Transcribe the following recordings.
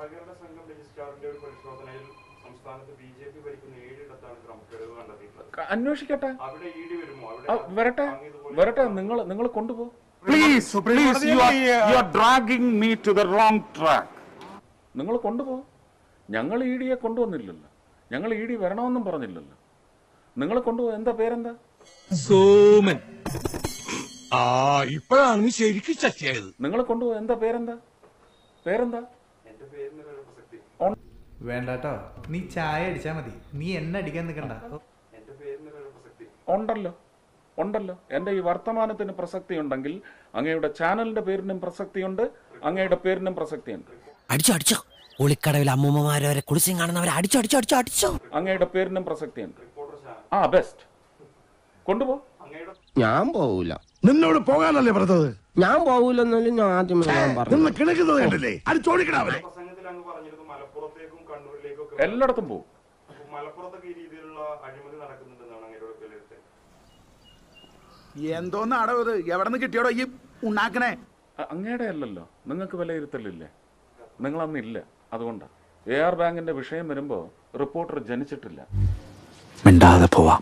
സഹകരണ സംഘം രജിസ്ട്രാറിന്റെ ഒരു പരിശോധനയിൽ സംസ്ഥാനത്ത് ബി ജെ പി ഭരിക്കുന്ന ഏഴിടത്താണ് ക്രമക്കേടുകൾ കണ്ടെത്തിയിട്ടുള്ളത് ക- അന്വേഷിക്കട്ടെ അവിടെ ഇ ഡി വരുമോ ആ, അവിടെ വരട്ടെ വരട്ടെ നിങ്ങൾ നിങ്ങൾ കൊണ്ടുപോ Please, please, you are, you are dragging me to the wrong track. നിങ്ങൾ കൊണ്ടുപോ ഞങ്ങൾ ഇ ഡിയെ കൊണ്ടുവന്നില്ലല്ലോ ഞങ്ങൾ ഇ ഡി വരണമെന്നും പറഞ്ഞില്ലല്ലോ നിങ്ങൾ കൊണ്ടുപോ എന്താ പേരെന്താ സോമൻ ആ ഇപ്പോഴാണ് നീ ശരിക്കും ചത്തിയായത് നിങ്ങൾ കൊണ്ടുപോ എന്താ പേരെന്താ പേരെന്താ എന്റെ പേരിന് ഒരു പ്രസക്തി വേണ്ടാട്ടോ നീ ചായ അടിച്ചാ മതി നീ എന്നെ അടിക്കാൻ നിൽക്കണ്ട എന്റെ പേരിന് ഒരു പ്രസക്തി ഉണ്ടല്ലോ ഉണ്ടല്ലോ എൻ്റെ ഈ വർത്തമാനത്തിന് പ്രസക്തി ഉണ്ടെങ്കിൽ അങ്ങയുടെ ചാനലിന്റെ പേരിനും പ്രസക്തിയുണ്ട് അങ്ങയുടെ പേരിനും പ്രസക്തിയുണ്ട് അടിച്ചോ അടിച്ചോ ഒളിക്കടവിൽ അമ്മൂമ്മമാരെ വരെ കുളിച്ചും കാണുന്നവരെ അടിച്ചോ അടിച്ചോ അടിച്ചോ അടിച്ചോ അങ്ങയുടെ പേരിനും പ്രസക്തിയുണ്ട് റിപ്പോർട്ടർ ചാനൽ ആ ബെസ്റ്റ് കൊണ്ടുപോ അങ്ങയുടെ ഞാൻ പോവൂല നിന്നോട് പോകാനല്ലേ പറഞ്ഞത് ഞാൻ പോവൂലെന്നാലും ഞാൻ ആദ്യമേ ഞാൻ പറഞ്ഞു നിന്ന് കിണക്കുന്നത് കണ്ടില്ലേ അടിച്ചോടിക്കണാവനെ പ്രസംഗത്തിൽ അങ്ങ് പറഞ്ഞിരുന്നു മലപ്പുറത്തേക്കും കണ്ണൂരിലേക്കും ഒക്കെ എല്ലായിടത്തും പോകും അപ്പൊ മലപ്പുറത്തൊക്കെ ഈ രീതിയിലുള്ള അഴിമതി നടക്കുന്നുണ്ടെന്നാണ് അങ്ങയുടെ വിലയിരുത്തൽ എന്തോന്നാടോ ഇത് എവിടെ നിന്ന് കിട്ടിയോടോ ഈ ഉണ്ടാക്കണേ അ- അങ്ങയുടെ അല്ലല്ലോ നിങ്ങൾക്ക് വിലയിരുത്തലില്ലേ നിങ്ങളന്നില്ല അതുകൊണ്ടാണ് എ ആർ ബാങ്കിന്റെ വിഷയം വരുമ്പോൾ റിപ്പോർട്ടർ ജനിച്ചിട്ടില്ല മിണ്ടാതെ പോവാം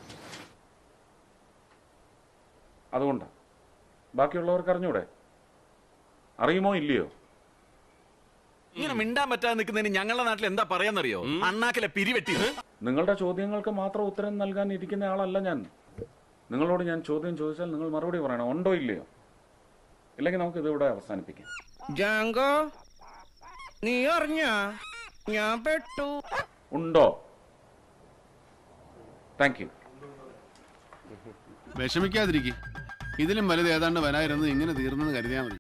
അതുകൊണ്ടാണ് ബാക്കിയുള്ളവർക്ക് അറിഞ്ഞൂടെ അറിയുമോ ഇല്ലയോ ഇങ്ങനെ മിണ്ടാൻ പറ്റാതെ നിൽക്കുന്നതിന് ഞങ്ങളുടെ നാട്ടിൽ എന്താ പറയാന്നറിയോ അണ്ണാക്കിലെ പിരിവെട്ടി നിങ്ങളുടെ ചോദ്യങ്ങൾക്ക് മാത്രം ഉത്തരം നൽകാൻ ഇരിക്കുന്ന ആളല്ല ഞാൻ നിങ്ങളോട് ഞാൻ ചോദ്യം ചോദിച്ചാൽ നിങ്ങൾ മറുപടി പറയണം ഉണ്ടോ ഇല്ലയോ ഇല്ലെങ്കിൽ നമുക്ക് ഇതിവിടെ അവസാനിപ്പിക്കാം ജാങ്കോ നീ അറിഞ്ഞ ഞാൻ പെട്ടു ഉണ്ടോ താങ്ക് യു വിഷമിക്കാതിരിക്കും ഇതിലും വലുത് ഏതാണ്ട് വരായിരുന്നു ഇങ്ങനെ തീർന്നെന്ന് കരുതിയാൽ മതി